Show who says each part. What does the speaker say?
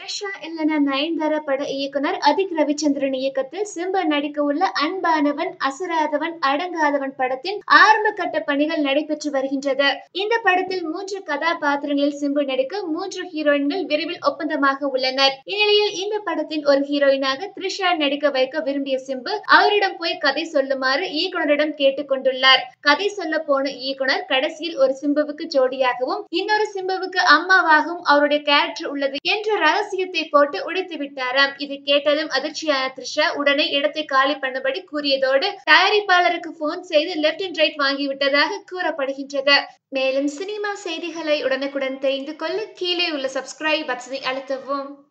Speaker 1: த்ரிஷா இல்லனா நயன்தாரா பட இயக்குனர் அதிக் ரவிச்சந்திரன் இயக்கத்தில் சிம்பு நடிக்க உள்ள அன்பானவன் அசராதவன் அடங்காதவன் படத்தின் ஆரம்ப கட்ட பணிகள் நடைபெற்று வருகின்றது இந்த படத்தில் மூன்று கதாபாத்திரங்களில் சிம்பு நடிக்க மூன்று ஹீரோயின்கள் விரைவில் ஒப்பந்தமாக உள்ளனர் இந்நிலையில் இந்த படத்தின் ஒரு ஹீரோயினாக த்ரிஷா நடிக்க வைக்க விரும்பிய சிம்பு அவரிடம் போய் கதை சொல்லுமாறு இயக்குனரிடம் கேட்டுக் கொண்டுள்ளார் கதை சொல்ல போன இயக்குனர் கடைசியில் ஒரு சிம்புவுக்கு ஜோடியாகவும் இன்னொரு சிம்புவுக்கு அம்மாவாகவும் அவருடைய கேரக்டர் உள்ளது என்ற ரகசியத்தை போட்டு உடைத்து விட்டாராம் இது கேட்டதும் அதிர்ச்சியான த்ரிஷா உடனே இடத்தை காலி பண்ணும்படி கூறியதோடு தயாரிப்பாளருக்கு போன் செய்து லெப்ட் அண்ட் ரைட் வாங்கிவிட்டதாக கூறப்படுகின்றது மேலும் சினிமா செய்திகளை உடனுக்குடன் தெரிந்து கொள்ள கீழே உள்ள சப்ஸ்கிரைப் பட்டனை அழுத்தவும்